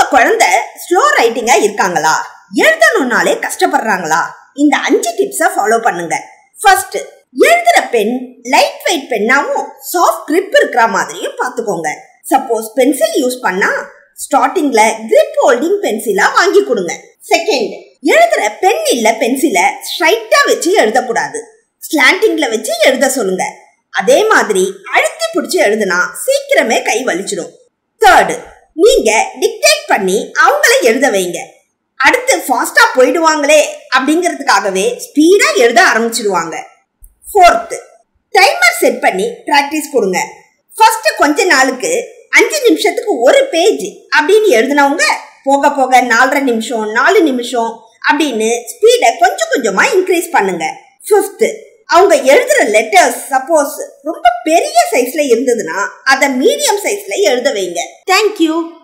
குழந்தை ஸ்லோ ரைட்டிங்கா இருக்காங்களா எழுதணும்னாலே கஷ்டப்படுறாங்களா இந்த அஞ்சு டிப்ஸை ஃபாலோ பண்ணுங்க ஃபர்ஸ்ட் எழுதுற பென் லைட் வெயிட் பென்னாவும் சாஃப்ட் grip இருக்கிற மாதிரியும் பார்த்துக்கோங்க சப்போஸ் பென்சில் யூஸ் பண்ணா ஸ்டார்டிங்ல grip ஹோல்டிங் பென்சிலா வாங்கி கொடுங்க செகண்ட் எழுதுற பென் இல்ல பென்சிலை ஸ்ட்ரைட்டா வச்சு எழுதக்கூடாது ஸ்லாண்டிங்ல வச்சு எழுத சொல்லுங்க அதே மாதிரி அழுத்தி பிடிச்சி எழுதுனா சீக்கிரமே கை வலிச்சிடும் தேர்டு நீங்க டிக்டேட் பண்ணி அவங்கள எழுத வைங்க அடுத்து ஃபாஸ்டா போயிடுவாங்களே அப்படிங்கிறதுக்காகவே ஸ்பீடா எழுத ஆரம்பிச்சிடுவாங்க ஃபோர்த்து டைமர் செட் பண்ணி ப்ராக்டிஸ் கொடுங்க ஃபர்ஸ்ட் கொஞ்ச நாளுக்கு அஞ்சு நிமிஷத்துக்கு ஒரு பேஜ் அப்படின்னு எழுதினவங்க போக போக நாலரை நிமிஷம் நாலு நிமிஷம் அப்படின்னு ஸ்பீடை கொஞ்சம் கொஞ்சமா இன்க்ரீஸ் பண்ணுங்க ஃபிஃப்த்து அவங்க எழுதுற லெட்டர்ஸ் சப்போஸ் ரொம்ப பெரிய சைஸ்ல இருந்ததுன்னா அதை மீடியம் சைஸ்ல எழுத வைங்க தேங்க்யூ